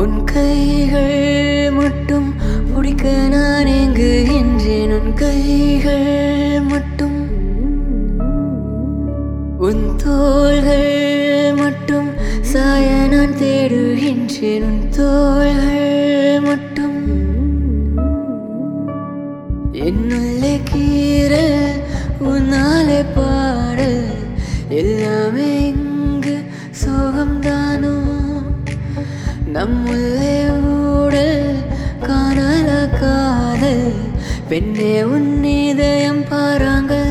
உன் கைகள் மட்டும் பிடிக்க நான் எங்குகின்றேன் உன் கைகள் மட்டும் உன் தோள்கள் மட்டும் சாய நான் தேடுகின்றேன் உன் தோள்கள் மட்டும் என்னுள்ளே கீறல் உன்னாலே பாடல் எல்லாமே இங்கு சோகம்தானோ நம்முள்ளே ஊடல் காணல காதல் பெண்ணே உன் இதயம் பாராங்க